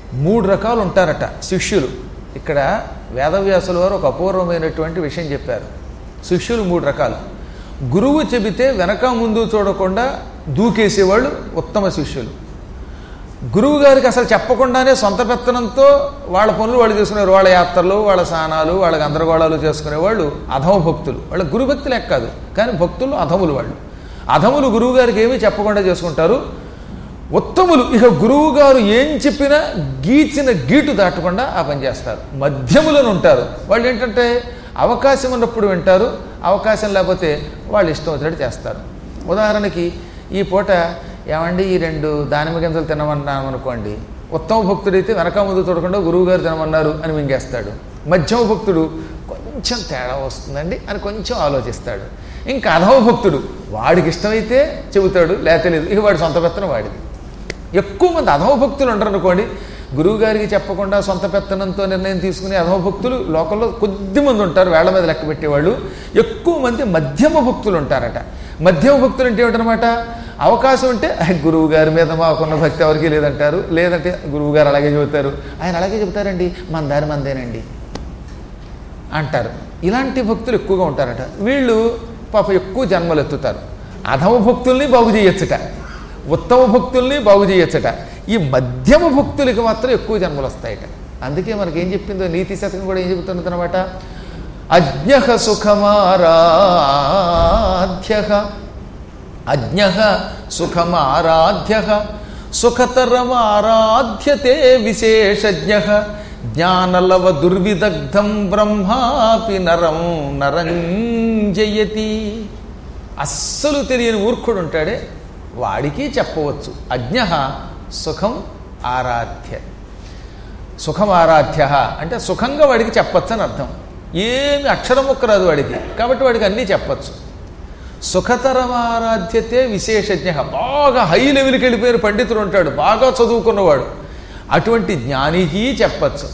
మూడు రకాలు ఉంటారట శిష్యులు ఇక్కడ వేదవ్యాసుల వారు ఒక అపూర్వమైనటువంటి విషయం చెప్పారు శిష్యులు మూడు రకాలు గురువు చెబితే వెనక ముందు చూడకుండా దూకేసేవాళ్ళు ఉత్తమ శిష్యులు గురువు గారికి అసలు చెప్పకుండానే సొంత పెత్తనంతో వాళ్ళ పనులు వాళ్ళు చేసుకునేవారు వాళ్ళ యాత్రలు వాళ్ళ స్నానాలు వాళ్ళ గందరగోళాలు చేసుకునేవాళ్ళు అధమ భక్తులు వాళ్ళ గురు భక్తులు ఎక్కదు కానీ భక్తులు అధములు వాళ్ళు అధములు గురువు గారికి ఏమీ చెప్పకుండా చేసుకుంటారు ఉత్తములు ఇక గురువు గారు ఏం చెప్పినా గీచిన గీటు దాటకుండా ఆ పని చేస్తారు మధ్యములను ఉంటారు వాళ్ళు ఏంటంటే అవకాశం ఉన్నప్పుడు వింటారు అవకాశం లేకపోతే వాళ్ళు ఇష్టం వచ్చినట్టు చేస్తారు ఉదాహరణకి ఈ పూట ఏమండి ఈ రెండు దానిమ్మ గింజలు తినమన్నాం అనుకోండి ఉత్తమ భక్తుడైతే వెనక ముందు చూడకుండా గురువు గారు తినమన్నారు అని మింగేస్తాడు మధ్యమ భక్తుడు కొంచెం తేడా వస్తుందండి అని కొంచెం ఆలోచిస్తాడు ఇంకా అధమ భక్తుడు వాడికి ఇష్టమైతే చెబుతాడు లేకపోతే లేదు ఇక వాడి సొంత పెత్తనం వాడిది ఎక్కువ మంది అధమ భక్తులు ఉంటారు అనుకోండి గురువు గారికి చెప్పకుండా సొంత పెత్తనంతో నిర్ణయం తీసుకునే అధమ భక్తులు లోకల్లో కొద్ది మంది ఉంటారు వేళ్ల మీద లెక్క పెట్టేవాళ్ళు ఎక్కువ మంది మధ్యమ భక్తులు ఉంటారట మధ్యమ భక్తులు అంటే ఏమిటనమాట అవకాశం ఉంటే "ఆ, గురువు గారి మీద మాకున్న భక్తి ఎవరికీ లేదంటారు లేదంటే గురువు గారు అలాగే చెబుతారు ఆయన అలాగే చెబుతారండి మన దారి మందేనండి అంటారు ఇలాంటి భక్తులు ఎక్కువగా ఉంటారట వీళ్ళు పాప ఎక్కువ జన్మలు ఎత్తుతారు అధమ భక్తుల్ని బాగు చేయొచ్చుట ఉత్తమ భక్తుల్ని బాగు చేయొచ్చుట ఈ మధ్యమ భక్తులకి మాత్రం ఎక్కువ జన్మలు వస్తాయట అందుకే మనకి ఏం చెప్పిందో నీతి శతకం కూడా ఏం చెబుతున్నది అనమాట అజ్ఞ సుఖమారాధ్య అజ్ఞ సుఖమారాధ్య సుఖతరమారాధ్యతే విశేషజ్ఞ జ్ఞానలవ దుర్విదగ్ధం బ్రహ్మాపి నరం నరంజయతి అస్సలు తెలియని మూర్ఖుడు ఉంటాడే వాడికి చెప్పవచ్చు అజ్ఞ సుఖం ఆరాధ్య సుఖం ఆరాధ్య అంటే సుఖంగా వాడికి చెప్పచ్చు అని అర్థం ఏమి అక్షరం ముక్క రాదు వాడికి కాబట్టి వాడికి అన్నీ చెప్పచ్చు సుఖతరమారాధ్యతే విశేషజ్ఞ బాగా హై లెవెల్కి వెళ్ళిపోయిన పండితుడు ఉంటాడు బాగా చదువుకున్నవాడు అటువంటి జ్ఞానికి చెప్పచ్చు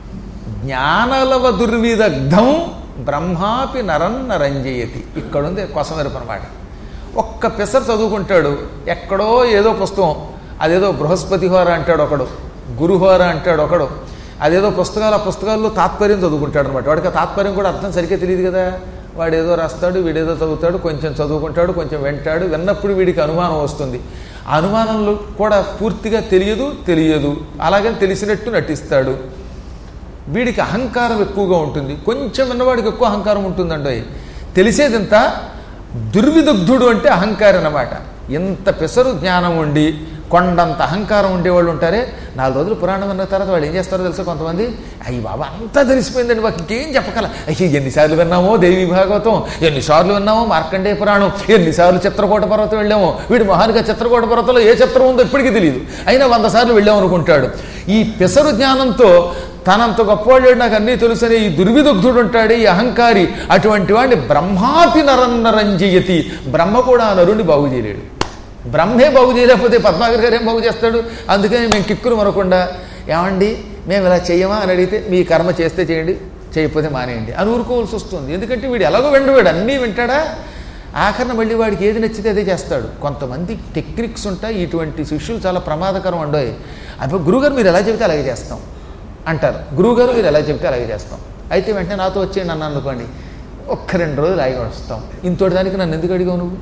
జ్ఞానలవ దుర్విదగ్ధం బ్రహ్మాపి నరం నరంజయతి ఇక్కడుంది కొసమెరుపు అనమాట ఒక్క పిసర్ చదువుకుంటాడు ఎక్కడో ఏదో పుస్తకం అదేదో బృహస్పతి హోర అంటాడు ఒకడు గురుహోర అంటాడు ఒకడు అదేదో పుస్తకాలు ఆ పుస్తకాల్లో తాత్పర్యం చదువుకుంటాడు అనమాట వాడికి ఆ తాత్పర్యం కూడా అర్థం సరిగ్గా తెలియదు కదా వాడు ఏదో రాస్తాడు వీడేదో చదువుతాడు కొంచెం చదువుకుంటాడు కొంచెం వింటాడు విన్నప్పుడు వీడికి అనుమానం వస్తుంది ఆ అనుమానంలో కూడా పూర్తిగా తెలియదు తెలియదు అలాగని తెలిసినట్టు నటిస్తాడు వీడికి అహంకారం ఎక్కువగా ఉంటుంది కొంచెం విన్నవాడికి ఎక్కువ అహంకారం ఉంటుందండి తెలిసేదంతా దుర్విదగ్ధుడు అంటే అహంకారం అన్నమాట ఇంత పెసరు జ్ఞానం ఉండి కొండంత అహంకారం ఉండేవాళ్ళు ఉంటారే నాలుగు రోజులు పురాణం విన్న తర్వాత వాళ్ళు ఏం చేస్తారో తెలుసా కొంతమంది అయ్యి బాబా అంతా తెలిసిపోయిందండి మాకు ఇంకేం చెప్పగల అయ్యి ఎన్నిసార్లు విన్నామో దేవి భాగవతం ఎన్నిసార్లు విన్నామో మార్కండేయ పురాణం ఎన్నిసార్లు చిత్రకూట పర్వతం వెళ్ళామో వీడు మహానుగా చిత్రకూట పర్వతంలో ఏ చిత్రం ఉందో ఇప్పటికీ తెలియదు అయినా వంద సార్లు వెళ్ళాం అనుకుంటాడు ఈ పెసరు జ్ఞానంతో తనంత గొప్పవాడు నాకు అన్నీ తెలుసని ఈ దుర్విదగ్ధుడు ఉంటాడు ఈ అహంకారి అటువంటి వాడిని బ్రహ్మాపి నరన్నరంజయతి బ్రహ్మ కూడా ఆ నరుణ్ణి బాగు చేయలేడు బ్రహ్మే బాగు చేయలేకపోతే పద్మాకర్ గారు ఏం బాగు చేస్తాడు అందుకని మేము కిక్కులు మరకుండా ఏమండి మేము ఇలా చెయ్యమా అని అడిగితే మీ కర్మ చేస్తే చేయండి చేయకపోతే మానేయండి అని ఊరుకోవాల్సి వస్తుంది ఎందుకంటే వీడు ఎలాగో విండవాడు అన్నీ వింటాడా ఆఖరణ మళ్ళీ వాడికి ఏది నచ్చితే అదే చేస్తాడు కొంతమంది టెక్నిక్స్ ఉంటాయి ఇటువంటి శిష్యులు చాలా ప్రమాదకరం ఉండవు అప్పుడు గురుగారు మీరు ఎలా చెబితే అలాగే చేస్తాం అంటారు గురువుగారు మీరు ఎలా చెబితే అలాగే చేస్తాం అయితే వెంటనే నాతో వచ్చేయండి అన్నాను అనుకోండి ఒక్క రెండు రోజులు ఆగి వస్తాం ఇంతటి దానికి నన్ను ఎందుకు అడిగావు నువ్వు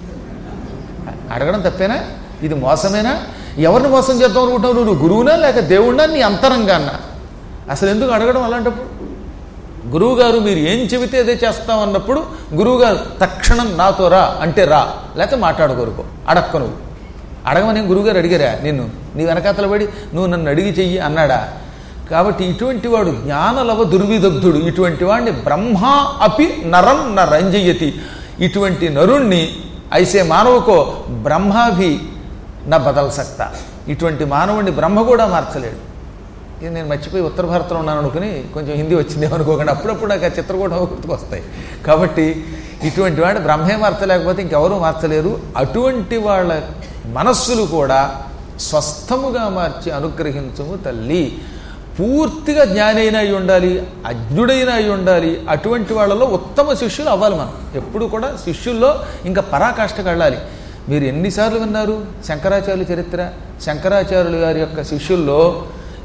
అడగడం తప్పేనా ఇది మోసమేనా ఎవరిని మోసం చేద్దాం అనుకుంటావు నువ్వు గురువునా లేక దేవుణ్ణా నీ అంతరంగా అన్నా అసలు ఎందుకు అడగడం అలాంటప్పుడు గురువుగారు మీరు ఏం చెబితే అదే చేస్తాం అన్నప్పుడు గురువుగారు తక్షణం నాతో రా అంటే రా లేకపోతే మాట్లాడుకోరుకో అడక్క నువ్వు అడగమని గురువుగారు అడిగారా నిన్ను నీ వెనకాతల పడి నువ్వు నన్ను అడిగి చెయ్యి అన్నాడా కాబట్టి ఇటువంటి వాడు జ్ఞానలవ దుర్విదగ్ధుడు ఇటువంటి వాడిని బ్రహ్మ అపి నరం నరంజయతి ఇటువంటి నరుణ్ణి ఐసే మానవుకో బ్రహ్మాభి నా బదల్ సక్తా ఇటువంటి మానవుడిని బ్రహ్మ కూడా మార్చలేడు ఇది నేను మర్చిపోయి ఉత్తర భారతంలో ఉన్నాను అనుకుని కొంచెం హిందీ వచ్చింది అనుకోకుండా అప్పుడప్పుడు నాకు ఆ చిత్రకూట గుర్తుకొస్తాయి కాబట్టి ఇటువంటి వాడు బ్రహ్మే మార్చలేకపోతే ఇంకెవరూ మార్చలేరు అటువంటి వాళ్ళ మనస్సులు కూడా స్వస్థముగా మార్చి అనుగ్రహించము తల్లి పూర్తిగా జ్ఞానైన అయి ఉండాలి అజ్ఞుడైన అయి ఉండాలి అటువంటి వాళ్ళలో ఉత్తమ శిష్యులు అవ్వాలి మనం ఎప్పుడు కూడా శిష్యుల్లో ఇంకా పరాకాష్ఠకు వెళ్ళాలి మీరు ఎన్నిసార్లు విన్నారు శంకరాచార్యుల చరిత్ర శంకరాచార్యులు గారి యొక్క శిష్యుల్లో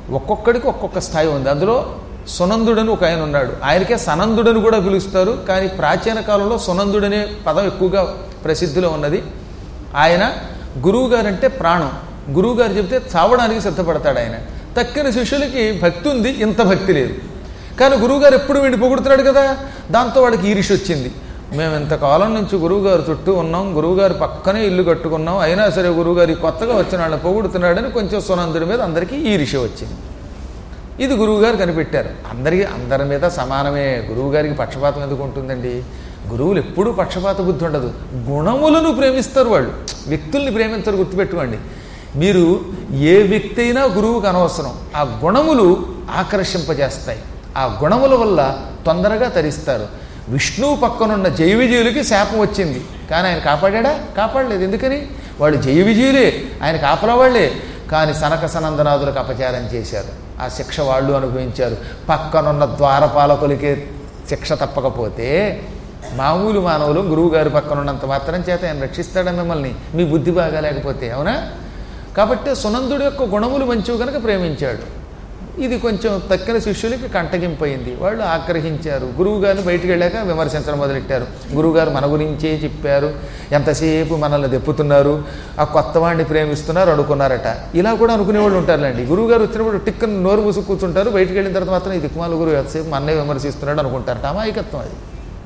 ఒక్కొక్కడికి ఒక్కొక్క స్థాయి ఉంది అందులో సునందుడని ఒక ఆయన ఉన్నాడు ఆయనకే సనందుడని కూడా పిలుస్తారు కానీ ప్రాచీన కాలంలో సునందుడనే పదం ఎక్కువగా ప్రసిద్ధిలో ఉన్నది ఆయన గురువు గారు అంటే ప్రాణం గురువు గారు చెప్తే చావడానికి సిద్ధపడతాడు ఆయన తక్కిన శిష్యులకి భక్తి ఉంది ఇంత భక్తి లేదు కానీ గురువుగారు ఎప్పుడు వీడిని పొగుడుతున్నాడు కదా దాంతో వాడికి ఈరిష్ వచ్చింది మేము ఇంతకాలం నుంచి గురువుగారు చుట్టూ ఉన్నాం గురువుగారు పక్కనే ఇల్లు కట్టుకున్నాం అయినా సరే గురువుగారు ఈ కొత్తగా వచ్చిన వాళ్ళని పొగుడుతున్నాడని కొంచెం సునందుడి మీద అందరికీ ఈరిష వచ్చింది ఇది గురువుగారు కనిపెట్టారు అందరికీ అందరి మీద సమానమే గురువుగారికి పక్షపాతం ఎందుకు ఉంటుందండి గురువులు ఎప్పుడూ పక్షపాత బుద్ధి ఉండదు గుణములను ప్రేమిస్తారు వాళ్ళు వ్యక్తుల్ని ప్రేమించరు గుర్తుపెట్టుకోండి మీరు ఏ వ్యక్తి అయినా గురువుకు అనవసరం ఆ గుణములు ఆకర్షింపజేస్తాయి ఆ గుణముల వల్ల తొందరగా తరిస్తారు విష్ణువు పక్కనున్న జయ విజయులకి శాపం వచ్చింది కానీ ఆయన కాపాడా కాపాడలేదు ఎందుకని వాళ్ళు జయ విజయులే ఆయన కాపలా వాళ్ళే కానీ సనక సనందనాథులకు అపచారం చేశారు ఆ శిక్ష వాళ్ళు అనుభవించారు పక్కనున్న ద్వారపాలకులకే శిక్ష తప్పకపోతే మామూలు మానవులు గురువు గారి పక్కన ఉన్నంత మాత్రం చేత ఆయన రక్షిస్తాడా మిమ్మల్ని మీ బుద్ధి బాగా లేకపోతే అవునా కాబట్టి సునందుడి యొక్క గుణములు మంచివి కనుక ప్రేమించాడు ఇది కొంచెం తక్కిన శిష్యులకి కంటగింపయింది వాళ్ళు ఆగ్రహించారు గురువు గారిని బయటికి వెళ్ళాక విమర్శించడం మొదలెట్టారు గురువుగారు మన గురించే చెప్పారు ఎంతసేపు మనల్ని దెప్పుతున్నారు ఆ కొత్త వాడిని ప్రేమిస్తున్నారు అనుకున్నారట ఇలా కూడా అనుకునేవాళ్ళు ఉంటారులేండి గురువుగారు వచ్చినప్పుడు టిక్కని నోరు మూసుకు కూర్చుంటారు బయటికి వెళ్ళిన తర్వాత మాత్రం ఈ దిక్కుమాల గురువు ఎంతసేపు మన్నే విమర్శిస్తున్నాడు అనుకుంటారట అమాయకత్వం అది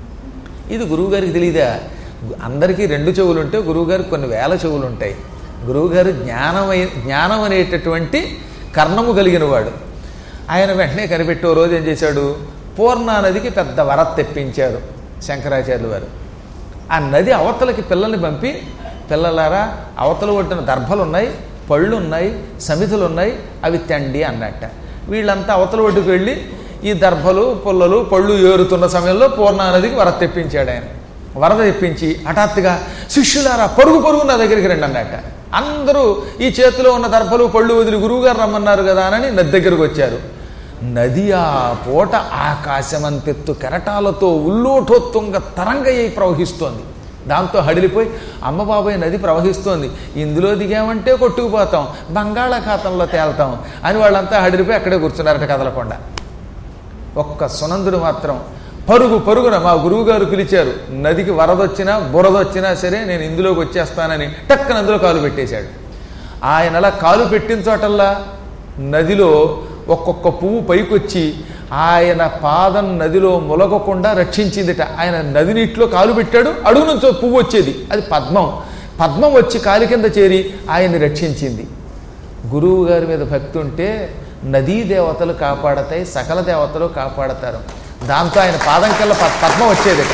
ఇది గురువుగారికి తెలియదా అందరికీ రెండు చెవులు ఉంటే గురువుగారికి కొన్ని వేల చెవులు ఉంటాయి గురువుగారు జ్ఞానమై జ్ఞానం అనేటటువంటి కర్ణము కలిగిన వాడు ఆయన వెంటనే కనిపెట్టి ఓ రోజు ఏం చేశాడు పూర్ణా నదికి పెద్ద వర తెప్పించారు శంకరాచార్యులు వారు ఆ నది అవతలకి పిల్లల్ని పంపి పిల్లలారా అవతల ఒడ్డున దర్భలు ఉన్నాయి పళ్ళు ఉన్నాయి సమితులు ఉన్నాయి అవి తండి అన్నట్ట వీళ్ళంతా అవతల ఒడ్డుకు వెళ్ళి ఈ దర్భలు పుల్లలు పళ్ళు ఏరుతున్న సమయంలో పూర్ణా నదికి వరద తెప్పించాడు ఆయన వరద తెప్పించి హఠాత్తుగా శిష్యులారా పరుగు పరుగు నా దగ్గరికి రండి అన్నట్ట అందరూ ఈ చేతిలో ఉన్న దర్భలు పళ్ళు వదిలి గురువుగారు రమ్మన్నారు కదా అని నది దగ్గరకు వచ్చారు నది ఆ పూట ఆకాశమంతెత్తు కెరటాలతో ఉల్లోఠోత్తుంగ తరంగయ్యి ప్రవహిస్తోంది దాంతో హడిలిపోయి అమ్మ బాబాయ్ నది ప్రవహిస్తోంది ఇందులో దిగామంటే కొట్టుకుపోతాం బంగాళాఖాతంలో తేల్తాం అని వాళ్ళంతా హడిలిపోయి అక్కడే కూర్చున్నారట కదలకుండా ఒక్క సునందుడు మాత్రం పరుగు పరుగున మా గురువుగారు పిలిచారు నదికి వరదొచ్చినా బురదొచ్చినా సరే నేను ఇందులోకి వచ్చేస్తానని టక్కన అందులో కాలు పెట్టేశాడు ఆయన అలా కాలు పెట్టిన చోటల్లా నదిలో ఒక్కొక్క పువ్వు పైకొచ్చి ఆయన పాదం నదిలో ములగకుండా రక్షించిందిట ఆయన నది నీటిలో కాలు పెట్టాడు అడుగు నుంచి ఓ పువ్వు వచ్చేది అది పద్మం పద్మం వచ్చి కాలు కింద చేరి ఆయన్ని రక్షించింది గురువు గారి మీద భక్తి ఉంటే నదీ దేవతలు కాపాడతాయి సకల దేవతలు కాపాడతారు దాంతో ఆయన పాదం కింద ప- పద్మం వచ్చేదట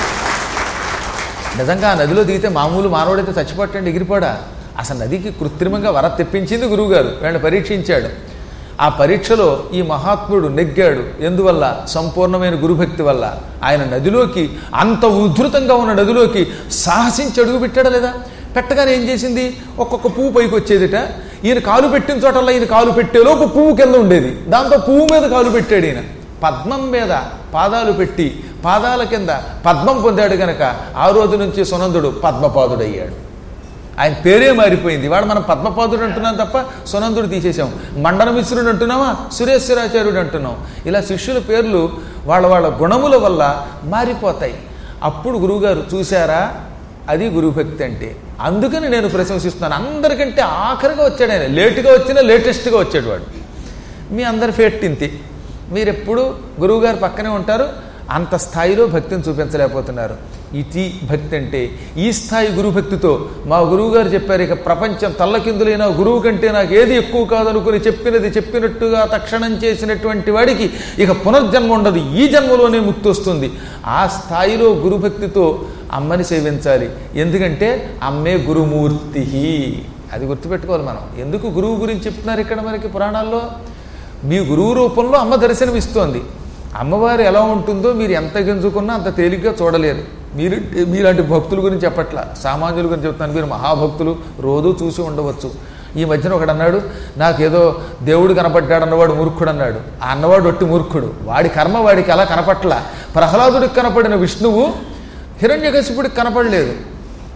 నిజంగా ఆ నదిలో దిగితే మామూలు మానవుడైతే చచ్చిపోట్టండి ఎగిరిపోడా అసలు నదికి కృత్రిమంగా వర తెప్పించింది గురువుగారు వీళ్ళని పరీక్షించాడు ఆ పరీక్షలో ఈ మహాత్ముడు నెగ్గాడు ఎందువల్ల సంపూర్ణమైన గురుభక్తి వల్ల ఆయన నదిలోకి అంత ఉధృతంగా ఉన్న నదిలోకి సాహసించి అడుగు పెట్టాడా లేదా పెట్టగానే ఏం చేసింది ఒక్కొక్క పువ్వు పైకి వచ్చేదిట ఈయన కాలు పెట్టిన చోటల్లా ఈయన కాలు పెట్టేలోపు పువ్వు కింద ఉండేది దాంతో పువ్వు మీద కాలు పెట్టాడు ఈయన పద్మం మీద పాదాలు పెట్టి పాదాల కింద పద్మం పొందాడు గనక ఆ రోజు నుంచి సునందుడు పద్మపాదుడయ్యాడు ఆయన పేరే మారిపోయింది వాడు మనం పద్మపాదుడు అంటున్నాం తప్ప సునందుడు తీసేసాం మండన మిశ్రుడు అంటున్నామా సురేశ్వరాచార్యుడు అంటున్నాం ఇలా శిష్యుల పేర్లు వాళ్ళ వాళ్ళ గుణముల వల్ల మారిపోతాయి అప్పుడు గురువుగారు చూశారా అది గురుభక్తి అంటే అందుకని నేను ప్రశంసిస్తున్నాను అందరికంటే ఆఖరిగా వచ్చాడు ఆయన లేటుగా వచ్చినా లేటెస్ట్గా వచ్చాడు వాడు మీ అందరి ఫేట్ ఇంతే మీరు ఎప్పుడు గురువుగారు పక్కనే ఉంటారు అంత స్థాయిలో భక్తిని చూపించలేకపోతున్నారు ఇది భక్తి అంటే ఈ స్థాయి గురుభక్తితో మా గురువుగారు చెప్పారు ఇక ప్రపంచం తల్లకిందులైన గురువు కంటే నాకు ఏది ఎక్కువ కాదనుకుని చెప్పినది చెప్పినట్టుగా తక్షణం చేసినటువంటి వాడికి ఇక పునర్జన్మ ఉండదు ఈ జన్మలోనే ముక్తి వస్తుంది ఆ స్థాయిలో గురుభక్తితో అమ్మని సేవించాలి ఎందుకంటే అమ్మే గురుమూర్తి అది గుర్తుపెట్టుకోవాలి మనం ఎందుకు గురువు గురించి చెప్తున్నారు ఇక్కడ మనకి పురాణాల్లో మీ గురువు రూపంలో అమ్మ దర్శనం ఇస్తోంది అమ్మవారు ఎలా ఉంటుందో మీరు ఎంత గెంజుకున్నా అంత తేలిగ్గా చూడలేరు మీరు మీలాంటి భక్తుల గురించి చెప్పట్ల సామాన్యుల గురించి చెప్తాను మీరు మహాభక్తులు రోజు చూసి ఉండవచ్చు ఈ మధ్యన ఒకడు అన్నాడు నాకేదో దేవుడు కనపడ్డాడు అన్నవాడు మూర్ఖుడు అన్నాడు ఆ అన్నవాడు ఒట్టి మూర్ఖుడు వాడి కర్మ వాడికి అలా కనపట్ల ప్రహ్లాదుడికి కనపడిన విష్ణువు హిరణ్యకశిపుడికి కనపడలేదు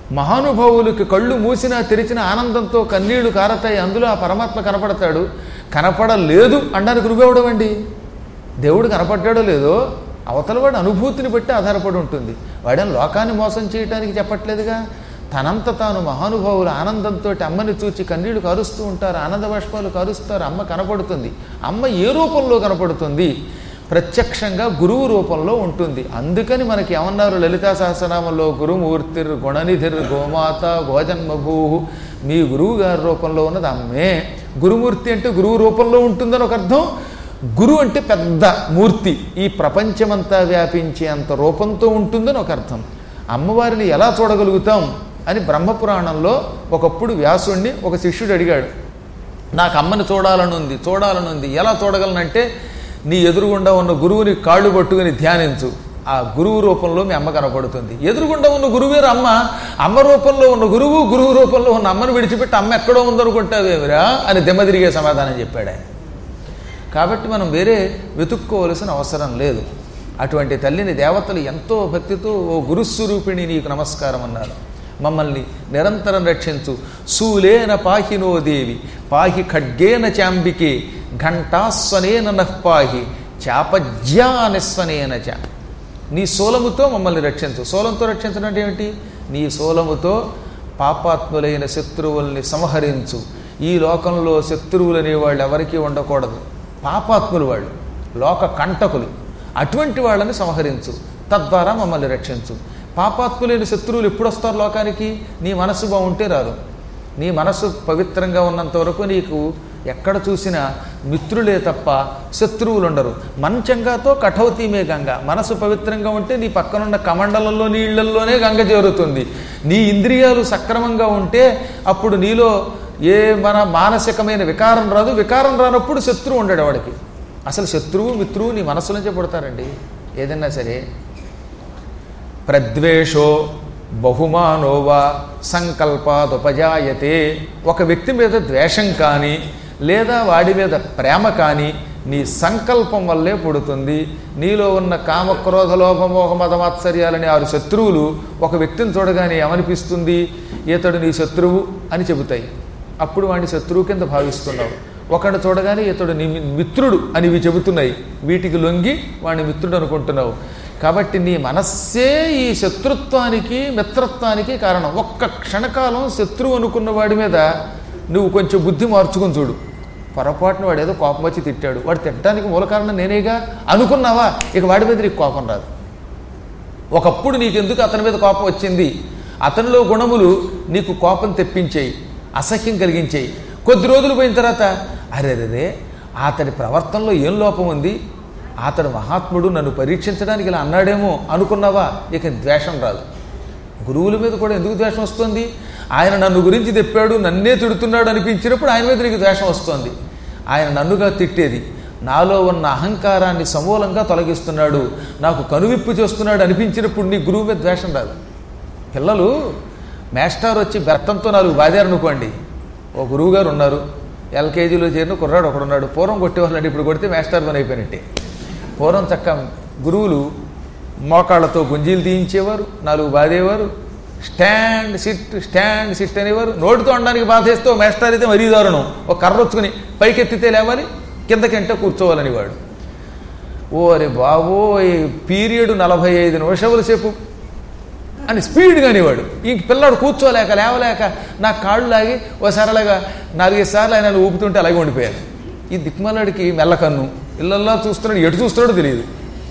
మహానుభావులకి కళ్ళు మూసినా తెరిచిన ఆనందంతో కన్నీళ్లు కారతాయి అందులో ఆ పరమాత్మ కనపడతాడు కనపడలేదు అనడానికి రుగవడమండి దేవుడు కనపడ్డాడో లేదో అవతలవాడు అనుభూతిని బట్టి ఆధారపడి ఉంటుంది వాడని లోకాన్ని మోసం చేయడానికి చెప్పట్లేదుగా తనంత తాను మహానుభావులు ఆనందంతో అమ్మని చూచి కన్నీళ్లు కారుస్తూ ఉంటారు ఆనంద బాష్పాలు కారుస్తారు అమ్మ కనపడుతుంది అమ్మ ఏ రూపంలో కనపడుతుంది ప్రత్యక్షంగా గురువు రూపంలో ఉంటుంది అందుకని మనకి ఏమన్నారు లలితా సహస్రనామంలో గురుమూర్తిర్ గుణనిధిర్ గోమాత గోజన్మభూ మీ గురువు గారి రూపంలో ఉన్నది అమ్మే గురుమూర్తి అంటే గురువు రూపంలో ఉంటుందని ఒక అర్థం గురు అంటే పెద్ద మూర్తి ఈ ప్రపంచమంతా వ్యాపించే అంత రూపంతో ఉంటుందని ఒక అర్థం అమ్మవారిని ఎలా చూడగలుగుతాం అని బ్రహ్మపురాణంలో ఒకప్పుడు వ్యాసుణ్ణి ఒక శిష్యుడు అడిగాడు నాకు అమ్మని చూడాలని ఉంది చూడాలని ఉంది ఎలా చూడగలనంటే నీ ఎదురుగుండా ఉన్న గురువుని కాళ్ళు పట్టుకుని ధ్యానించు ఆ గురువు రూపంలో మీ అమ్మ కనపడుతుంది ఎదురుగుండా ఉన్న గురువేరు అమ్మ అమ్మ రూపంలో ఉన్న గురువు గురువు రూపంలో ఉన్న అమ్మను విడిచిపెట్టి అమ్మ ఎక్కడో ఉందనుకుంటావేమిరా అని దెమ్మ తిరిగే సమాధానం చెప్పాడు ఆయన కాబట్టి మనం వేరే వెతుక్కోవలసిన అవసరం లేదు అటువంటి తల్లిని దేవతలు ఎంతో భక్తితో ఓ గురుస్వరూపిణి నీకు నమస్కారం అన్నారు మమ్మల్ని నిరంతరం రక్షించు శూలేన పాహినో దేవి పాహి ఖడ్గేన చాంబికే ఘంటాస్వనేన నః పాహి చాపజ్యానిస్వనేన చ నీ సోలముతో మమ్మల్ని రక్షించు సోలంతో రక్షించడం అంటే ఏమిటి నీ సోలముతో పాపాత్ములైన శత్రువుల్ని సంహరించు ఈ లోకంలో శత్రువులు అనేవాళ్ళు ఎవరికీ ఉండకూడదు పాపాత్ములు వాళ్ళు లోక కంటకులు అటువంటి వాళ్ళని సంహరించు తద్వారా మమ్మల్ని రక్షించు పాపాత్ములైన శత్రువులు ఎప్పుడు వస్తారు లోకానికి నీ మనసు బాగుంటే రారు నీ మనసు పవిత్రంగా ఉన్నంత వరకు నీకు ఎక్కడ చూసినా మిత్రులే తప్ప శత్రువులు ఉండరు మంచంగాతో కఠౌతీమే గంగ మనసు పవిత్రంగా ఉంటే నీ పక్కనున్న కమండలంలో నీళ్లల్లోనే గంగ చేరుతుంది నీ ఇంద్రియాలు సక్రమంగా ఉంటే అప్పుడు నీలో ఏ మన మానసికమైన వికారం రాదు వికారం రానప్పుడు శత్రువు ఉండడు వాడికి అసలు శత్రువు మిత్రువు నీ మనస్సు నుంచే పుడతారండి ఏదైనా సరే ప్రద్వేషో బహుమానోవా సంకల్పాదుపజాయతే ఒక వ్యక్తి మీద ద్వేషం కానీ లేదా వాడి మీద ప్రేమ కానీ నీ సంకల్పం వల్లే పుడుతుంది నీలో ఉన్న కామ క్రోధ లోభ మోహ మదమాత్సర్యాలని ఆరు శత్రువులు ఒక వ్యక్తిని చూడగానే ఏమనిపిస్తుంది ఇతడు నీ శత్రువు అని చెబుతాయి అప్పుడు వాడిని శత్రువు కింద భావిస్తున్నావు ఒకడు చూడగానే ఇతడు నీ మిత్రుడు అని ఇవి చెబుతున్నాయి వీటికి లొంగి వాడిని మిత్రుడు అనుకుంటున్నావు కాబట్టి నీ మనస్సే ఈ శత్రుత్వానికి మిత్రత్వానికి కారణం ఒక్క క్షణకాలం శత్రువు అనుకున్న వాడి మీద నువ్వు కొంచెం బుద్ధి మార్చుకుని చూడు పొరపాటున వాడు ఏదో కోపం వచ్చి తిట్టాడు వాడు తిట్టడానికి మూల కారణం నేనేగా అనుకున్నావా ఇక వాడి మీద నీకు కోపం రాదు ఒకప్పుడు నీకెందుకు అతని మీద కోపం వచ్చింది అతనిలో గుణములు నీకు కోపం తెప్పించేయి అసహ్యం కలిగించేయి కొద్ది రోజులు పోయిన తర్వాత అరేరే అతడి ప్రవర్తనలో ఏం లోపం ఉంది అతడు మహాత్ముడు నన్ను పరీక్షించడానికి ఇలా అన్నాడేమో అనుకున్నావా ఇక ద్వేషం రాదు గురువుల మీద కూడా ఎందుకు ద్వేషం వస్తుంది ఆయన నన్ను గురించి తెప్పాడు నన్నే తిడుతున్నాడు అనిపించినప్పుడు ఆయన మీద నీకు ద్వేషం వస్తుంది ఆయన నన్నుగా తిట్టేది నాలో ఉన్న అహంకారాన్ని సమూలంగా తొలగిస్తున్నాడు నాకు కనువిప్పు చేస్తున్నాడు అనిపించినప్పుడు నీ గురువు మీద ద్వేషం రాదు పిల్లలు మేస్టార్ వచ్చి బెత్తంతో నాలుగు బాధారనుకోండి ఓ గురువు గారు ఉన్నారు ఎల్కేజీలో చేరిన కుర్రాడు ఒకడున్నాడు పూర్వం కొట్టేవాళ్ళంటే ఇప్పుడు కొడితే మేస్టార్ పని అయిపోయినట్టే పూర్వం చక్క గురువులు మోకాళ్ళతో గుంజీలు తీయించేవారు నాలుగు బాధేవారు స్టాండ్ సిట్ స్టాండ్ సిట్ అనేవారు నోటితో అనడానికి బాధేస్తే ఓ మేస్టార్ అయితే మరీ దారుణం ఒక కర్ర వచ్చుకుని పైకెత్తితే లేవాలి కిందకింటే కూర్చోవాలని వాడు ఓరే బాబోయ్ పీరియడ్ నలభై ఐదు నిమిషముల సేపు అని స్పీడ్గా అనేవాడు ఇంక పిల్లాడు కూర్చోలేక లేవలేక నా కాళ్ళు లాగి ఓసారి అలాగా నాలుగైదు సార్లు ఆయన ఊపుతుంటే అలాగే ఉండిపోయారు ఈ దిక్మలాడికి మెల్లకన్ను ఇళ్ళల్లా చూస్తున్నాడు ఎటు చూస్తున్నాడో తెలియదు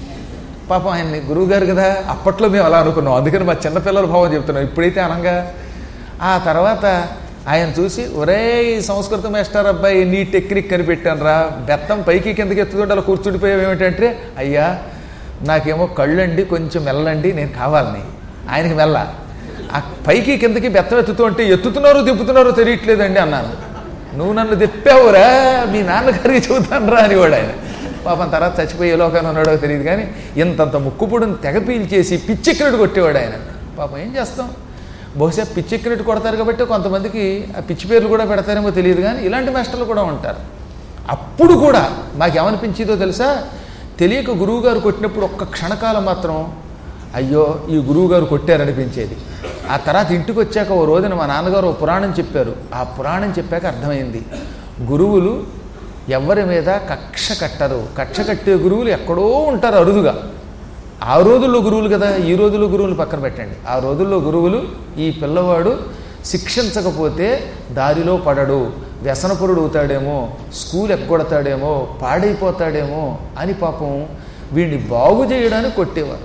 పాపం ఆయన్ని గురువుగారు కదా అప్పట్లో మేము అలా అనుకున్నాం అందుకని మా చిన్నపిల్లల భావం చెప్తున్నాం ఇప్పుడైతే అనంగా ఆ తర్వాత ఆయన చూసి ఒరే ఈ సంస్కృత మేస్టర్ అబ్బాయి నీ టెక్నిక్ కనిపెట్టాను రా బెత్తం పైకి కిందకి ఎత్తుతుంటే అలా కూర్చుండిపోయావు ఏమిటంటే అయ్యా నాకేమో కళ్ళండి కొంచెం మెల్లండి నేను కావాలని ఆయనకి మెల్ల ఆ పైకి కిందకి బెత్తం ఎత్తుతూ అంటే ఎత్తుతున్నారో దిప్పుతున్నారో తెలియట్లేదండి అన్నాను నువ్వు నన్ను తిప్పావురా మీ నాన్నగారికి చెబుతాను రా అని వాడు ఆయన పాపం తర్వాత చచ్చిపోయే లోకాన్ని ఉన్నాడో తెలియదు కానీ ఇంతంత ముక్కుపుడిని తెగ పీల్చేసి పిచ్చెక్కినట్టు కొట్టేవాడు ఆయన పాపం ఏం చేస్తాం బహుశా పిచ్చెక్కినట్టు కొడతారు కాబట్టి కొంతమందికి ఆ పిచ్చి పేర్లు కూడా పెడతారేమో తెలియదు కానీ ఇలాంటి మాస్టర్లు కూడా ఉంటారు అప్పుడు కూడా మాకేమనిపించిందో తెలుసా తెలియక గురువుగారు కొట్టినప్పుడు ఒక్క క్షణకాలం మాత్రం అయ్యో ఈ గురువుగారు కొట్టారనిపించేది ఆ తర్వాత ఇంటికి వచ్చాక ఓ రోజున మా నాన్నగారు ఓ పురాణం చెప్పారు ఆ పురాణం చెప్పాక అర్థమైంది గురువులు ఎవరి మీద కక్ష కట్టరు కక్ష కట్టే గురువులు ఎక్కడో ఉంటారు అరుదుగా ఆ రోజుల్లో గురువులు కదా ఈ రోజుల్లో గురువులు పక్కన పెట్టండి ఆ రోజుల్లో గురువులు ఈ పిల్లవాడు శిక్షించకపోతే దారిలో పడడు వ్యసనపరుడు అవుతాడేమో స్కూల్ ఎగ్గొడతాడేమో పాడైపోతాడేమో అని పాపం వీడిని బాగు చేయడానికి కొట్టేవారు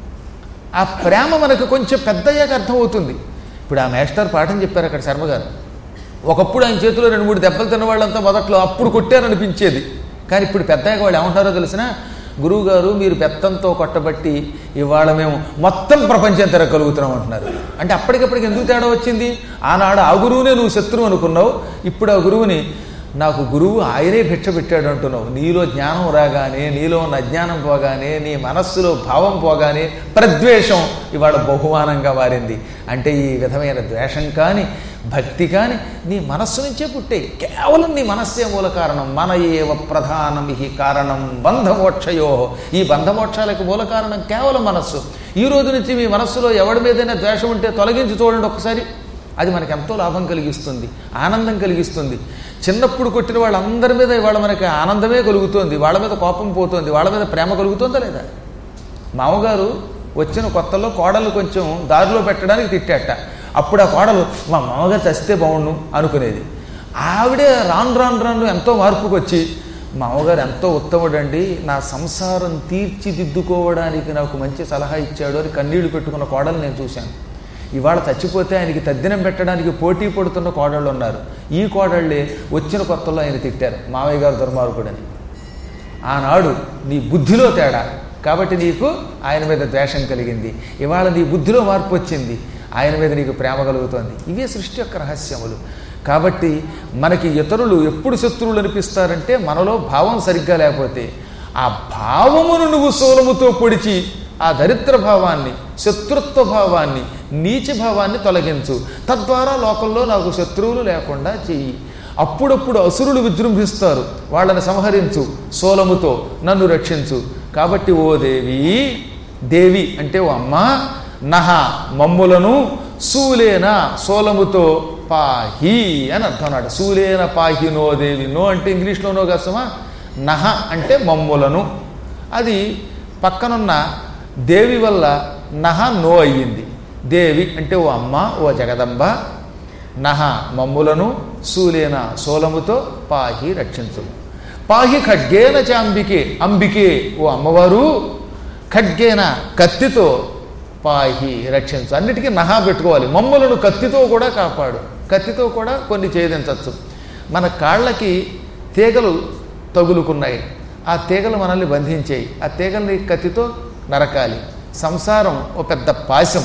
ఆ ప్రేమ మనకు కొంచెం పెద్దయ్యాక అర్థమవుతుంది ఇప్పుడు ఆ మేస్టర్ పాఠం చెప్పారు అక్కడ శర్మ గారు ఒకప్పుడు ఆయన చేతిలో రెండు మూడు దెబ్బలు తిన్న వాళ్ళంతా మొదట్లో అప్పుడు కొట్టారనిపించేది కానీ ఇప్పుడు పెద్దయ్యాక వాళ్ళు ఏమంటారో తెలిసిన గురువుగారు మీరు పెత్తంతో కొట్టబట్టి ఇవాళ మేము మొత్తం ప్రపంచం తిరగలుగుతున్నాం అంటున్నారు అంటే అప్పటికప్పటికి ఎందుకు తేడా వచ్చింది ఆనాడు ఆ గురువునే నువ్వు శత్రువు అనుకున్నావు ఇప్పుడు ఆ గురువుని నాకు గురువు ఆయనే భిక్ష పెట్టాడు అంటున్నావు నీలో జ్ఞానం రాగానే నీలో ఉన్న అజ్ఞానం పోగానే నీ మనస్సులో భావం పోగానే ప్రద్వేషం ఇవాళ బహుమానంగా మారింది అంటే ఈ విధమైన ద్వేషం కానీ భక్తి కానీ నీ మనస్సు నుంచే పుట్టే కేవలం నీ మనస్సే మూల కారణం మన ఏవ ప్రధానం ఈ కారణం బంధమోక్షయో ఈ బంధమోక్షాలకు మూల కారణం కేవలం మనస్సు ఈ రోజు నుంచి మీ మనస్సులో ఎవడి మీదైనా ద్వేషం ఉంటే తొలగించి చూడండి ఒక్కసారి అది మనకు ఎంతో లాభం కలిగిస్తుంది ఆనందం కలిగిస్తుంది చిన్నప్పుడు కొట్టిన వాళ్ళందరి మీద ఇవాళ మనకి ఆనందమే కలుగుతోంది వాళ్ళ మీద కోపం పోతుంది వాళ్ళ మీద ప్రేమ కలుగుతుందా లేదా మామగారు వచ్చిన కొత్తలో కోడలు కొంచెం దారిలో పెట్టడానికి తిట్టాట అప్పుడు ఆ కోడలు మా మామగారు చస్తే బాగుండు అనుకునేది ఆవిడే రాను రాను రాను ఎంతో మార్పుకు వచ్చి మామగారు ఎంతో ఉత్తముడండి నా సంసారం తీర్చిదిద్దుకోవడానికి నాకు మంచి సలహా ఇచ్చాడు అని కన్నీళ్లు పెట్టుకున్న కోడలు నేను చూశాను ఇవాళ చచ్చిపోతే ఆయనకి తద్దినం పెట్టడానికి పోటీ పడుతున్న కోడళ్ళు ఉన్నారు ఈ కోడళ్ళే వచ్చిన కొత్తలో ఆయన తిట్టారు మావయ్య గారు దుర్మార్గుడని ఆనాడు నీ బుద్ధిలో తేడా కాబట్టి నీకు ఆయన మీద ద్వేషం కలిగింది ఇవాళ నీ బుద్ధిలో మార్పు వచ్చింది ఆయన మీద నీకు ప్రేమ కలుగుతోంది ఇవే సృష్టి యొక్క రహస్యములు కాబట్టి మనకి ఇతరులు ఎప్పుడు శత్రువులు అనిపిస్తారంటే మనలో భావం సరిగ్గా లేకపోతే ఆ భావమును నువ్వు సోలముతో పొడిచి ఆ దరిద్ర భావాన్ని శత్రుత్వ భావాన్ని నీచ భావాన్ని తొలగించు తద్వారా లోకంలో నాకు శత్రువులు లేకుండా చెయ్యి అప్పుడప్పుడు అసురులు విజృంభిస్తారు వాళ్ళని సంహరించు సోలముతో నన్ను రక్షించు కాబట్టి ఓ దేవి దేవి అంటే ఓ అమ్మ నహ మమ్ములను సూలేన సోలముతో పాహి అని అర్థం అన్నాడు సూలేన పాహి నో దేవి నో అంటే ఇంగ్లీష్లో నో కసమా నహ అంటే మమ్ములను అది పక్కనున్న దేవి వల్ల నహ నో అయ్యింది దేవి అంటే ఓ అమ్మ ఓ జగదంబ నహ మమ్ములను సూలేన సోలముతో పాహి రక్షించు పాహి ఖడ్గేన చ అంబికే అంబికే ఓ అమ్మవారు ఖడ్గేన కత్తితో పాహి రక్షించు అన్నిటికీ నహా పెట్టుకోవాలి మమ్ములను కత్తితో కూడా కాపాడు కత్తితో కూడా కొన్ని ఛేదించవచ్చు మన కాళ్ళకి తీగలు తగులుకున్నాయి ఆ తీగలు మనల్ని బంధించాయి ఆ తీగల్ని కత్తితో నరకాలి సంసారం ఓ పెద్ద పాశం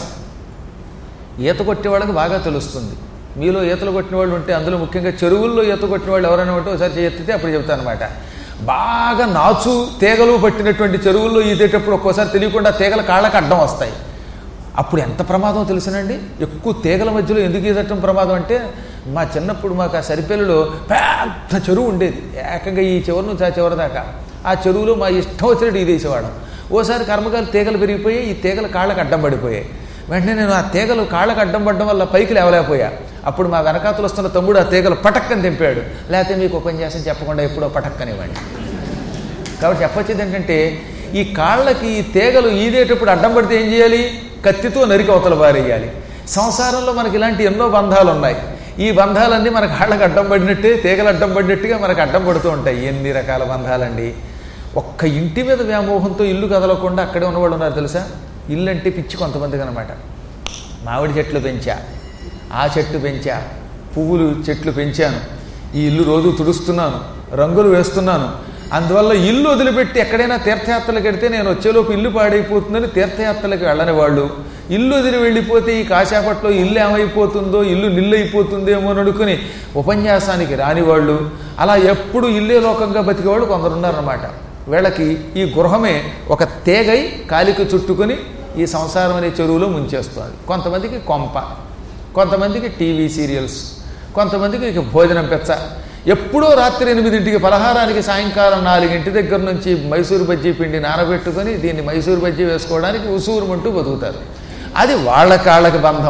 ఈత కొట్టే వాళ్ళకి బాగా తెలుస్తుంది మీలో ఈతలు కొట్టిన వాళ్ళు ఉంటే అందులో ముఖ్యంగా చెరువుల్లో ఈత కొట్టిన వాళ్ళు ఎవరైనా ఉంటే ఒకసారి ఎత్తితే అప్పుడు చెప్తాను అనమాట బాగా నాచు తీగలు పట్టినటువంటి చెరువుల్లో ఈదేటప్పుడు ఒక్కోసారి తెలియకుండా తీగల కాళ్ళకి అడ్డం వస్తాయి అప్పుడు ఎంత ప్రమాదం తెలుసునండి ఎక్కువ తీగల మధ్యలో ఎందుకు ఈదటం ప్రమాదం అంటే మా చిన్నప్పుడు మాకు ఆ సరిపిల్లలో పెద్ద చెరువు ఉండేది ఏకంగా ఈ చివరి నుంచి ఆ చివరి దాకా ఆ చెరువులో మా ఇష్టం వచ్చినట్టు ఈదేసేవాళ్ళం ఓసారి కర్మకాలు తీగలు పెరిగిపోయాయి ఈ తీగలు కాళ్ళకి అడ్డం పడిపోయాయి వెంటనే నేను ఆ తీగలు కాళ్ళకు అడ్డం పడడం వల్ల పైకి లేవలేకపోయా అప్పుడు మా వెనకాతలు వస్తున్న తమ్ముడు ఆ తీగలు పటక్కని తెంపాడు లేకపోతే మీకు ఉపన్యాసం చెప్పకుండా ఎప్పుడో పటక్కనివ్వండి కాబట్టి చెప్పొచ్చేది ఏంటంటే ఈ కాళ్ళకి ఈ తీగలు ఈదేటప్పుడు అడ్డం పడితే ఏం చేయాలి కత్తితో నరికి అవతల బారేయాలి సంసారంలో మనకి ఇలాంటి ఎన్నో బంధాలు ఉన్నాయి ఈ బంధాలన్నీ మన కాళ్ళకి అడ్డం పడినట్టే తీగలు అడ్డం పడినట్టుగా మనకు అడ్డం పడుతూ ఉంటాయి ఎన్ని రకాల బంధాలండి ఒక్క ఇంటి మీద వ్యామోహంతో ఇల్లు కదలకుండా అక్కడే ఉన్నవాళ్ళు ఉన్నారు తెలుసా ఇల్లు అంటే పిచ్చి కొంతమందికి అనమాట మామిడి చెట్లు పెంచా ఆ చెట్టు పెంచా పువ్వులు చెట్లు పెంచాను ఈ ఇల్లు రోజు తుడుస్తున్నాను రంగులు వేస్తున్నాను అందువల్ల ఇల్లు వదిలిపెట్టి ఎక్కడైనా తీర్థయాత్రలకు వెడితే నేను వచ్చేలోపు ఇల్లు పాడైపోతుందని తీర్థయాత్రలకు వెళ్ళని వాళ్ళు ఇల్లు వదిలి వెళ్ళిపోతే ఈ కాసేపట్లో ఇల్లు ఏమైపోతుందో ఇల్లు నిల్లు అయిపోతుందేమో అని అనుకుని ఉపన్యాసానికి రాని వాళ్ళు అలా ఎప్పుడు ఇల్లే లోకంగా బతికేవాళ్ళు కొందరు ఉన్నారన్నమాట వీళ్ళకి ఈ గృహమే ఒక తేగై కాలికి చుట్టుకొని ఈ సంసారం అనే చెరువులో ముంచేస్తుంది కొంతమందికి కొంప కొంతమందికి టీవీ సీరియల్స్ కొంతమందికి ఇక భోజనం పెచ్చ ఎప్పుడో రాత్రి ఎనిమిదింటికి పలహారానికి సాయంకాలం నాలుగింటి దగ్గర నుంచి మైసూరు బజ్జీ పిండి నానబెట్టుకొని దీన్ని మైసూరు బజ్జీ వేసుకోవడానికి ఉసూరుమంటూ బతుకుతారు అది వాళ్ళ కాళ్ళకి బంధం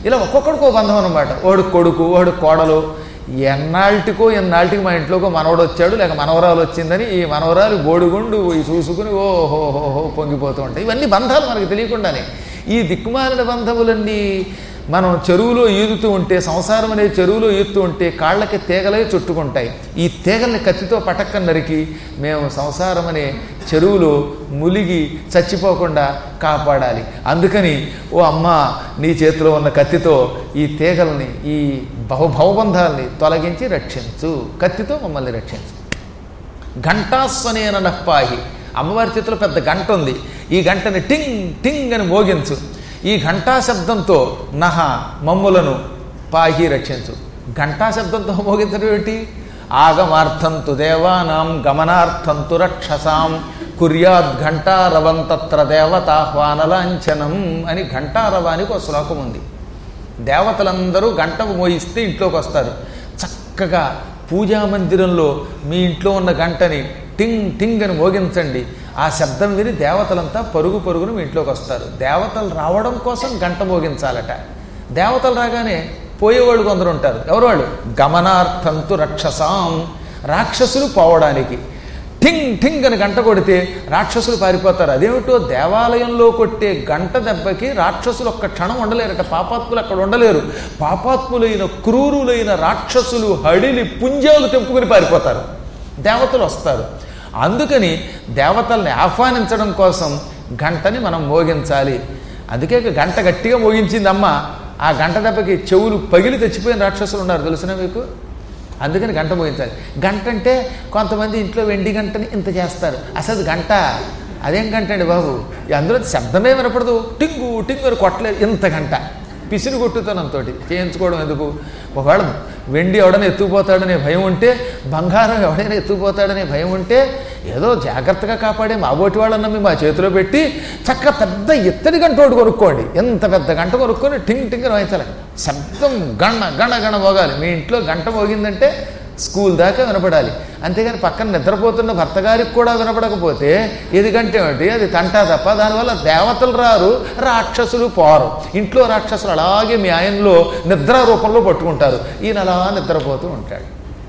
ఇలా ఒక్కొక్కడికో బంధం అనమాట వాడు కొడుకు వాడు కోడలు ఎన్నాళ్ళటికో ఎన్నాళ్ళటికి మా ఇంట్లోకి మనవడు వచ్చాడు లేక మనవరాలు వచ్చిందని ఈ మనవరాలు బోడిగుండు ఈ చూసుకుని ఓహో హో పొంగిపోతూ ఉంటాయి ఇవన్నీ బంధాలు మనకు తెలియకుండానే ఈ దిక్కుమాలిన బంధములన్నీ మనం చెరువులో ఈదుతూ ఉంటే సంసారం అనే చెరువులో ఈదుతూ ఉంటే కాళ్ళకి తీగలే చుట్టుకుంటాయి ఈ తీగల్ని కత్తితో పటక్కన నరికి మేము సంసారం అనే చెరువులో ములిగి చచ్చిపోకుండా కాపాడాలి అందుకని ఓ అమ్మ నీ చేతిలో ఉన్న కత్తితో ఈ తీగల్ని ఈ బహు భవబంధాల్ని తొలగించి రక్షించు కత్తితో మమ్మల్ని రక్షించు ఘంటాస్వనేన నప్పాహి అమ్మవారి చేతిలో పెద్ద గంట ఉంది ఈ గంటని టింగ్ టింగ్ అని మోగించు ఈ ఘంటా శబ్దంతో నహ మమ్ములను పాహి రక్షించు ఘంటా శబ్దంతో మోగించడం ఏంటి ఆగమార్థంతు దేవానాం గమనార్థంతు రక్షసాం కుర్యాద్ ఘంటారవం తత్ర దేవతాహ్వానలాంఛనం అని ఘంటారవానికి ఒక శ్లోకం ఉంది దేవతలందరూ గంట మోయిస్తే ఇంట్లోకి వస్తారు చక్కగా పూజా మందిరంలో మీ ఇంట్లో ఉన్న గంటని టింగ్ టింగ్ అని మోగించండి ఆ శబ్దం విని దేవతలంతా పరుగు పరుగును మీ ఇంట్లోకి వస్తారు దేవతలు రావడం కోసం గంట మోగించాలట దేవతలు రాగానే పోయేవాళ్ళు కొందరు ఉంటారు ఎవరు వాళ్ళు గమనార్థంతు రక్షసాం రాక్షసులు పోవడానికి ఠింగ్ ఠింగ్ అని గంట కొడితే రాక్షసులు పారిపోతారు అదేమిటో దేవాలయంలో కొట్టే గంట దెబ్బకి రాక్షసులు ఒక్క క్షణం ఉండలేరట పాపాత్ములు అక్కడ ఉండలేరు పాపాత్ములైన క్రూరులైన రాక్షసులు హడిలి పుంజాలు తెంపుకుని పారిపోతారు దేవతలు వస్తారు అందుకని దేవతల్ని ఆహ్వానించడం కోసం గంటని మనం మోగించాలి అందుకే గంట గట్టిగా మోగించింది అమ్మ ఆ గంట దెబ్బకి చెవులు పగిలి తెచ్చిపోయిన రాక్షసులు ఉన్నారు తెలిసిన మీకు అందుకని గంట మోగించాలి గంట అంటే కొంతమంది ఇంట్లో వెండి గంటని ఇంత చేస్తారు అసలు గంట అదేం గంట అండి బాబు అందులో శబ్దమే వినపడదు టింగు టింగు అని కొట్టలేదు ఇంత గంట పిసిరి కొట్టుతనంతో చేయించుకోవడం ఎందుకు ఒకవేళ వెండి ఎవడైనా ఎత్తుకుపోతాడనే భయం ఉంటే బంగారం ఎవడైనా ఎత్తుకుపోతాడనే భయం ఉంటే ఏదో జాగ్రత్తగా కాపాడే మా బోటి వాళ్ళన్న మీ మా చేతిలో పెట్టి చక్క పెద్ద ఎత్తడి గంట ఒకటి కొనుక్కోండి ఎంత పెద్ద గంట కొనుక్కొని టింగ్ టింగ్ అని వాయించాలి శబ్దం గణ గణ గణ మోగాలి మీ ఇంట్లో గంట మోగిందంటే స్కూల్ దాకా వినపడాలి అంతేగాని పక్కన నిద్రపోతున్న భర్త గారికి కూడా వినపడకపోతే ఇది గంట ఏమిటి అది తంటా తప్ప దానివల్ల దేవతలు రారు రాక్షసులు పోరు ఇంట్లో రాక్షసులు అలాగే మీ ఆయనలో నిద్ర రూపంలో పట్టుకుంటారు ఈయన అలా నిద్రపోతూ ఉంటాడు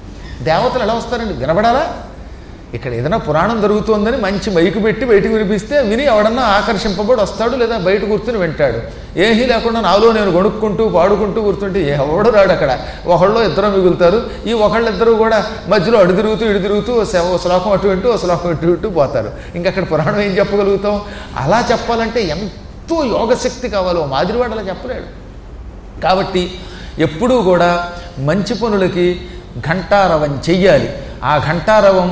దేవతలు ఎలా వస్తారండి వినపడాలా ఇక్కడ ఏదైనా పురాణం జరుగుతోందని మంచి మైకు పెట్టి బయటకు వినిపిస్తే విని ఎవడన్నా ఆకర్షింపబడి వస్తాడు లేదా బయట కూర్చుని వింటాడు ఏమీ లేకుండా నాలో నేను కొనుక్కుంటూ పాడుకుంటూ కూర్చుంటే ఎవడు రాడు అక్కడ ఒకళ్ళు ఇద్దరు మిగులుతారు ఈ ఒకళ్ళిద్దరూ కూడా మధ్యలో అడు తిరుగుతూ ఇడు తిరుగుతూ ఓ శ- ఓ శ్లోకం అటు వింటూ ఓ శ్లోకం ఇటు వింటూ పోతారు ఇంకా అక్కడ పురాణం ఏం చెప్పగలుగుతాం అలా చెప్పాలంటే ఎంతో యోగశక్తి కావాలి ఓ మాదిరివాడు అలా చెప్పలేడు కాబట్టి ఎప్పుడూ కూడా మంచి పనులకి ఘంటారవం చెయ్యాలి ఆ ఘంటారవం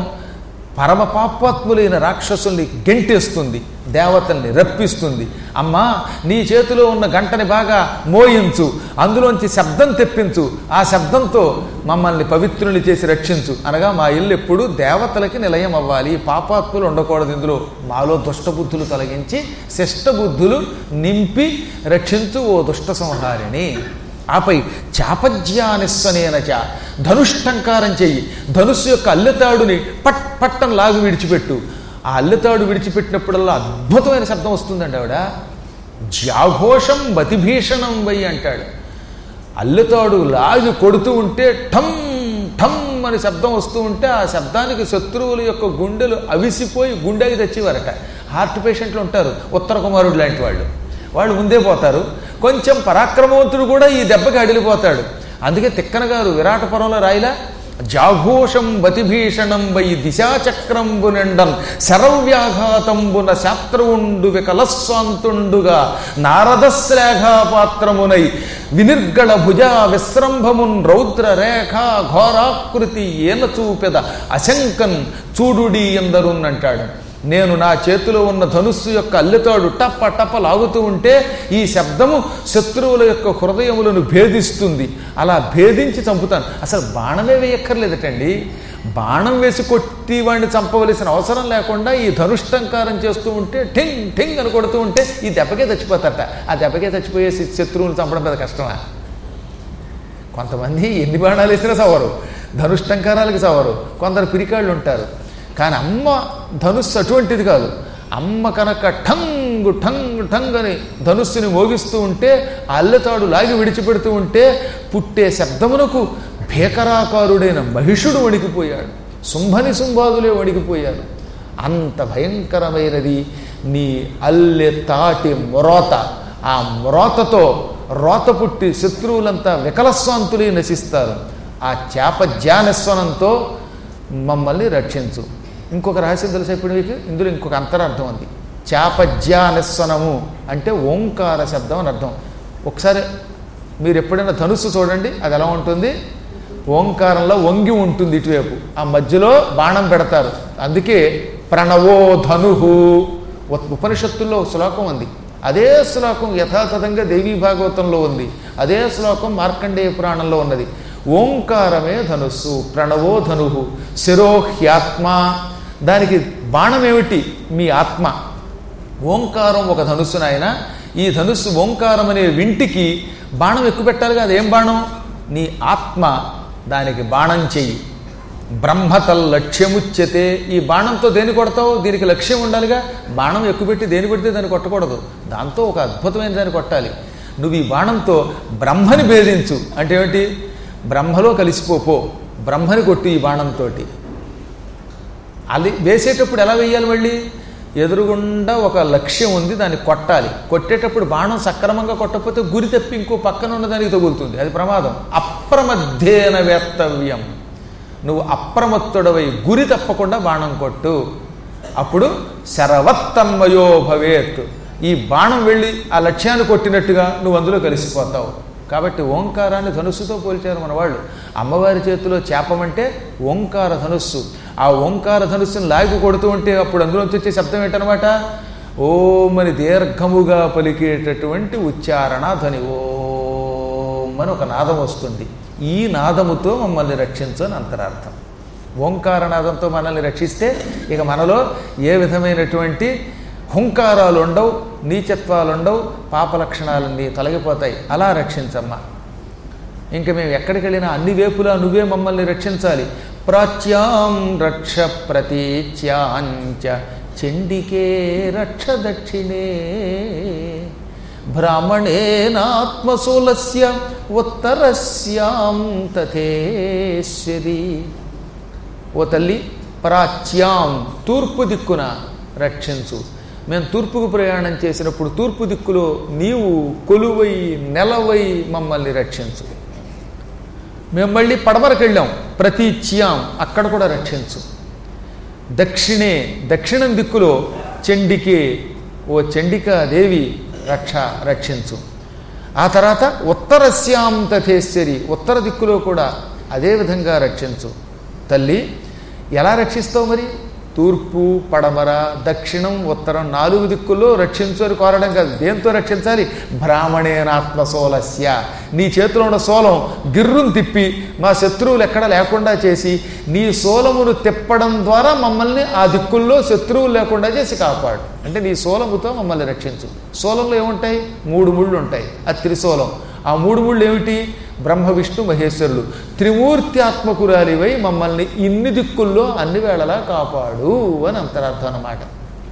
పరమ పాపాత్ములైన రాక్షసుల్ని గెంటేస్తుంది దేవతల్ని రప్పిస్తుంది అమ్మా నీ చేతిలో ఉన్న గంటని బాగా మోయించు అందులోంచి శబ్దం తెప్పించు ఆ శబ్దంతో మమ్మల్ని పవిత్రుల్ని చేసి రక్షించు అనగా మా ఇల్లు ఎప్పుడు దేవతలకి నిలయం అవ్వాలి పాపాత్ములు ఉండకూడదు ఇందులో మాలో దుష్టబుద్ధులు తొలగించి శిష్టబుద్ధులు నింపి రక్షించు ఓ దుష్ట సంహారిణి ఆపై చాపజ్యానిస్సనేనచ ధనుష్టంకారం చెయ్యి ధనుస్సు యొక్క అల్లెతాడుని పట్ పట్టం లాగు విడిచిపెట్టు ఆ అల్లెతాడు విడిచిపెట్టినప్పుడల్లా అద్భుతమైన శబ్దం వస్తుందండి ఆవిడ జాఘోషం బతిభీషణం వై అంటాడు అల్లెతాడు లాగి కొడుతూ ఉంటే ఠమ్ ఠమ్ అని శబ్దం వస్తూ ఉంటే ఆ శబ్దానికి శత్రువుల యొక్క గుండెలు అవిసిపోయి గుండెకి తెచ్చేవారట హార్ట్ పేషెంట్లు ఉంటారు ఉత్తర కుమారుడు లాంటి వాళ్ళు వాళ్ళు ముందే పోతారు కొంచెం పరాక్రమవంతుడు కూడా ఈ దెబ్బకి అడిలిపోతాడు అందుకే తిక్కన గారు విరాటపురంలో రాయిలా జాఘోషం బతిభీషణం వై దిశాచక్రంబు నిండన్ శరవ్యాఘాతంబున శాస్త్రవుండు వికలస్వాంతుండుగా నారదశ్లేఘాపాత్రమునై వినిర్గళ భుజ విశ్రంభమున్ రౌద్ర రేఖ ఘోరాకృతి ఏన చూపెద అశంకన్ చూడుడి ఎందరున్నంటాడు నేను నా చేతిలో ఉన్న ధనుస్సు యొక్క అల్లెతాడు టప్ప టప్ప లాగుతూ ఉంటే ఈ శబ్దము శత్రువుల యొక్క హృదయములను భేదిస్తుంది అలా భేదించి చంపుతాను అసలు బాణమే వేయక్కర్లేదటండి బాణం వేసి కొట్టి వాడిని చంపవలసిన అవసరం లేకుండా ఈ ధనుష్టంకారం చేస్తూ ఉంటే ఠింగ్ ఠింగ్ అని కొడుతూ ఉంటే ఈ దెబ్బకే చచ్చిపోతారట ఆ దెబ్బకే చచ్చిపోయే శత్రువుని చంపడం పెద్ద కష్టమా కొంతమంది ఎన్ని బాణాలు వేసినా సవరు ధనుష్టంకారాలకి సవరు కొందరు పిరికాళ్ళు ఉంటారు కానీ అమ్మ ధనుస్సు అటువంటిది కాదు అమ్మ కనుక ఠంగ్ ఠంగ్ ఠంగ్ ఠంగ్ అని ధనుస్సుని మోగిస్తూ ఉంటే ఆ అల్లెతాడు లాగి విడిచిపెడుతూ ఉంటే పుట్టే శబ్దమునకు భీకరాకారుడైన మహిషుడు వణికిపోయాడు శుంభని శుంభాదులే వణికిపోయారు అంత భయంకరమైనది నీ అల్లె తాటి మొరోత ఆ మొరోతతో రోత పుట్టి శత్రువులంతా వికలస్వాంతులై నశిస్తారు ఆ చేప జ్ఞానస్వనంతో మమ్మల్ని రక్షించు ఇంకొక రహస్యం తెలిసే ఇప్పుడు మీకు ఇందులో ఇంకొక అంతరార్థం ఉంది చేపజ్ఞానస్వనము అంటే ఓంకార శబ్దం అని అర్థం ఒకసారి మీరు ఎప్పుడైనా ధనుస్సు చూడండి అది ఎలా ఉంటుంది ఓంకారంలో వంగి ఉంటుంది ఇటువైపు ఆ మధ్యలో బాణం పెడతారు అందుకే ప్రణవో ధనుహు ఉ- ఉపనిషత్తుల్లో ఒక శ్లోకం ఉంది అదే శ్లోకం యథాతథంగా దేవీ భాగవతంలో ఉంది అదే శ్లోకం మార్కండేయ పురాణంలో ఉన్నది ఓంకారమే ధనుస్సు ప్రణవో ధనుహు శిరోహ్యాత్మ దానికి బాణం ఏమిటి మీ ఆత్మ ఓంకారం ఒక ధనుస్సు నాయన ఈ ధనుస్సు ఓంకారం అనే వింటికి బాణం ఎక్కువ పెట్టాలిగా అదేం బాణం నీ ఆత్మ దానికి బాణం చెయ్యి బ్రహ్మతల్ లక్ష్యముచ్యతే ఈ బాణంతో దేని కొడతావు దీనికి లక్ష్యం ఉండాలిగా బాణం ఎక్కువ పెట్టి దేని కొడితే దాన్ని కొట్టకూడదు దాంతో ఒక అద్భుతమైన దాన్ని కొట్టాలి నువ్వు ఈ బాణంతో బ్రహ్మని భేదించు అంటే ఏమిటి బ్రహ్మలో కలిసిపోపో బ్రహ్మని కొట్టు ఈ బాణంతోటి అది వేసేటప్పుడు ఎలా వేయాలి మళ్ళీ ఎదురుగుండా ఒక లక్ష్యం ఉంది దాన్ని కొట్టాలి కొట్టేటప్పుడు బాణం సక్రమంగా కొట్టకపోతే గురి తప్పి ఇంకో పక్కన ఉన్న దానికి తగులుతుంది అది ప్రమాదం అప్రమధ్యేన వేత్తవ్యం నువ్వు అప్రమత్తుడవై గురి తప్పకుండా బాణం కొట్టు అప్పుడు శరవత్తన్మయో భవేత్ ఈ బాణం వెళ్ళి ఆ లక్ష్యాన్ని కొట్టినట్టుగా నువ్వు అందులో కలిసిపోతావు కాబట్టి ఓంకారాన్ని ధనుస్సుతో పోల్చారు మన వాళ్ళు అమ్మవారి చేతిలో చేపమంటే ఓంకార ధనుస్సు ఆ ఓంకార ధనుస్సును లాగి కొడుతూ ఉంటే అప్పుడు అందులోంచి వచ్చే శబ్దం ఏంటనమాట ఓం అని దీర్ఘముగా పలికేటటువంటి ఉచ్చారణ ధ్వని ఓం అని ఒక నాదం వస్తుంది ఈ నాదముతో మమ్మల్ని రక్షించని అంతరార్థం ఓంకారనాదంతో మనల్ని రక్షిస్తే ఇక మనలో ఏ విధమైనటువంటి హుంకారాలు ఉండవు నీచత్వాలు ఉండవు పాప లక్షణాలన్నీ తొలగిపోతాయి అలా రక్షించమ్మా ఇంక మేము ఎక్కడికి వెళ్ళినా అన్ని వేపులా నువ్వే మమ్మల్ని రక్షించాలి ప్రాచ్యాం రక్ష ప్రతీచ్యాంచ చండికే రక్ష దక్షిణే బ్రాహ్మణేనాత్మశూలస్య ఉత్తరస్యాం తథేశ్వరి ఓ తల్లి ప్రాచ్యాం తూర్పు దిక్కున రక్షించు మేము తూర్పుకు ప్రయాణం చేసినప్పుడు తూర్పు దిక్కులో నీవు కొలువై నెలవై మమ్మల్ని రక్షించు మేము మళ్ళీ పడమరకు వెళ్ళాం ప్రతీచ్యాం అక్కడ కూడా రక్షించు దక్షిణే దక్షిణం దిక్కులో చండికే ఓ చండికా దేవి రక్ష రక్షించు ఆ తర్వాత ఉత్తరస్యాం తథేశ్వరి ఉత్తర దిక్కులో కూడా అదే విధంగా రక్షించు తల్లి ఎలా రక్షిస్తావు మరి తూర్పు పడమర దక్షిణం ఉత్తరం నాలుగు దిక్కుల్లో రక్షించు అని కోరడం కాదు దేంతో రక్షించాలి బ్రాహ్మణేనాత్మ సోలస్య నీ చేతిలో ఉన్న సోలం గిర్రును తిప్పి మా శత్రువులు ఎక్కడ లేకుండా చేసి నీ సోలమును తిప్పడం ద్వారా మమ్మల్ని ఆ దిక్కుల్లో శత్రువులు లేకుండా చేసి కాపాడు అంటే నీ సోలముతో మమ్మల్ని రక్షించు సోలంలో ఏముంటాయి మూడు ముళ్ళు ఉంటాయి అది త్రిశూలం ఆ మూడు ముళ్ళు ఏమిటి బ్రహ్మ విష్ణు మహేశ్వరులు త్రిమూర్తి ఆత్మకురాలివై మమ్మల్ని ఇన్ని దిక్కుల్లో అన్ని వేళలా కాపాడు అని అంతరార్థం అన్నమాట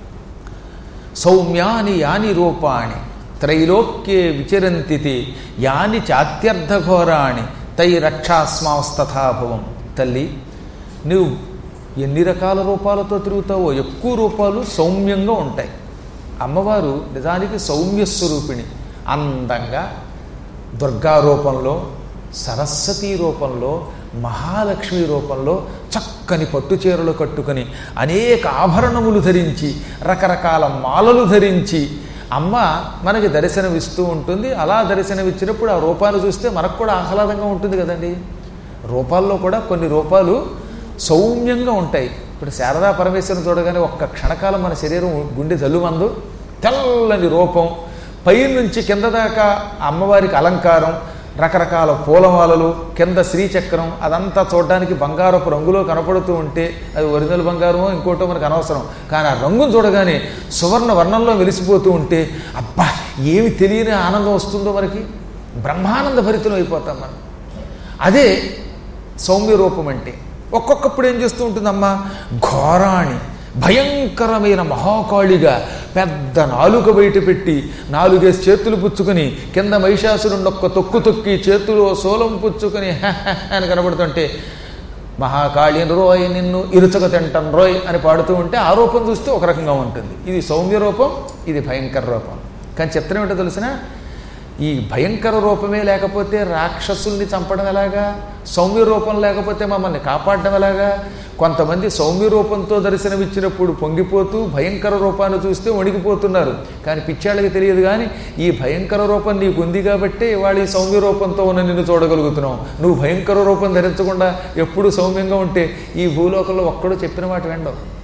సౌమ్యాని యాని రూపాణి త్రైలోక్యే విచరంతితి యాని చాత్యర్థఘోరాణి తై రక్షాస్మాస్తథాభవం తల్లి నువ్వు ఎన్ని రకాల రూపాలతో తిరుగుతావో ఎక్కువ రూపాలు సౌమ్యంగా ఉంటాయి అమ్మవారు నిజానికి సౌమ్య స్వరూపిణి అందంగా దుర్గా రూపంలో సరస్వతీ రూపంలో మహాలక్ష్మి రూపంలో చక్కని పట్టు చీరలు కట్టుకొని అనేక ఆభరణములు ధరించి రకరకాల మాలలు ధరించి అమ్మ మనకి దర్శనమిస్తూ ఉంటుంది అలా దర్శనమిచ్చినప్పుడు ఆ రూపాన్ని చూస్తే మనకు కూడా ఆహ్లాదంగా ఉంటుంది కదండి రూపాల్లో కూడా కొన్ని రూపాలు సౌమ్యంగా ఉంటాయి ఇప్పుడు శారదా పరమేశ్వరం చూడగానే ఒక్క క్షణకాలం మన శరీరం గుండె జల్లుమందు తెల్లని రూపం పైనుంచి కింద దాకా అమ్మవారికి అలంకారం రకరకాల పూలమాలలు కింద శ్రీచక్రం అదంతా చూడడానికి బంగారపు రంగులో కనపడుతూ ఉంటే అది ఒరిజినల్ బంగారమో ఇంకోటో మనకు అనవసరం కానీ ఆ రంగును చూడగానే సువర్ణ వర్ణంలో వెలిసిపోతూ ఉంటే అబ్బా ఏమి తెలియని ఆనందం వస్తుందో మనకి బ్రహ్మానంద భరితం అయిపోతాం మనం అదే సౌమ్య రూపం అంటే ఒక్కొక్కప్పుడు ఏం చేస్తూ ఉంటుందమ్మా ఘోరాణి భయంకరమైన మహాకాళిగా పెద్ద నాలుక బయట పెట్టి నాలుగేసి చేతులు పుచ్చుకొని కింద మహిషాసురుడు ఒక్క తొక్కు తొక్కి చేతులు శూలం పుచ్చుకొని "హ, హ, హ" అని కనబడుతుంటే మహాకాళి రోయ్ నిన్ను ఇరుచక తింటాను రోయ్ అని పాడుతూ ఉంటే ఆ రూపం చూస్తే ఒక రకంగా ఉంటుంది ఇది సౌమ్య రూపం ఇది భయంకర రూపం కానీ చిత్రం ఏంటో తెలిసిన ఈ భయంకర రూపమే లేకపోతే రాక్షసుల్ని చంపడం ఎలాగా సౌమ్య రూపం లేకపోతే మమ్మల్ని కాపాడడం ఎలాగా కొంతమంది సౌమ్య రూపంతో దర్శనమిచ్చినప్పుడు పొంగిపోతూ భయంకర రూపాన్ని చూస్తే వణికిపోతున్నారు కానీ పిచ్చాళ్ళకి తెలియదు కానీ ఈ భయంకర రూపం నీకు ఉంది కాబట్టి ఇవాళ ఈ సౌమ్య రూపంతో ఉన్న నిన్ను చూడగలుగుతున్నావు నువ్వు భయంకర రూపం ధరించకుండా ఎప్పుడు సౌమ్యంగా ఉంటే ఈ భూలోకంలో ఒక్కడూ చెప్పిన మాట వినడం